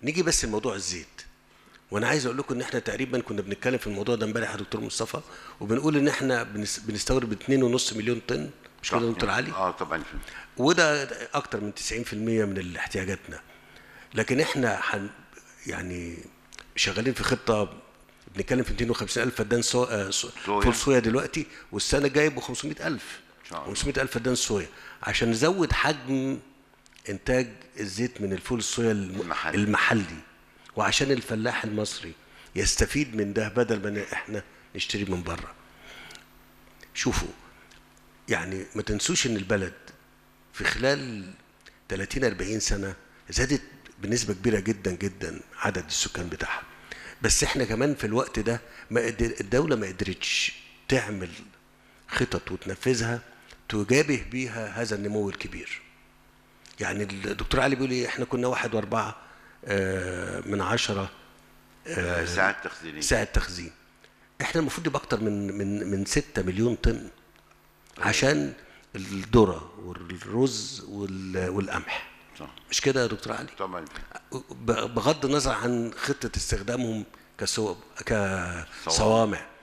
نيجي بس لموضوع الزيت وانا عايز اقول لكم ان احنا تقريبا كنا بنتكلم في الموضوع ده امبارح يا دكتور مصطفى وبنقول ان احنا بنس- بنستورد 2.5 مليون طن مش كده يا دكتور علي اه طبعا وده اكتر من 90% من احتياجاتنا لكن احنا حن يعني شغالين في خطه بنتكلم في 250 الف فدان سو... آه، سو... صويا. فول صويا دلوقتي والسنه الجايه ب 500 الف شاء الله. 500 الف فدان صويا عشان نزود حجم انتاج الزيت من الفول الصويا الم... المحلي. المحلي وعشان الفلاح المصري يستفيد من ده بدل ما احنا نشتري من بره شوفوا يعني ما تنسوش ان البلد في خلال 30 40 سنه زادت بنسبه كبيره جدا جدا عدد السكان بتاعها بس احنا كمان في الوقت ده ما قدر الدوله ما قدرتش تعمل خطط وتنفذها تجابه بيها هذا النمو الكبير يعني الدكتور علي بيقول لي احنا كنا واحد واربعة آه، من عشرة آه ساعة تخزينية ساعة تخزين احنا المفروض يبقى اكتر من من من 6 مليون طن عشان الذرة والرز وال- والقمح صح مش كده يا دكتور علي طبعا ب- بغض النظر عن خطة استخدامهم كسو... كصوامع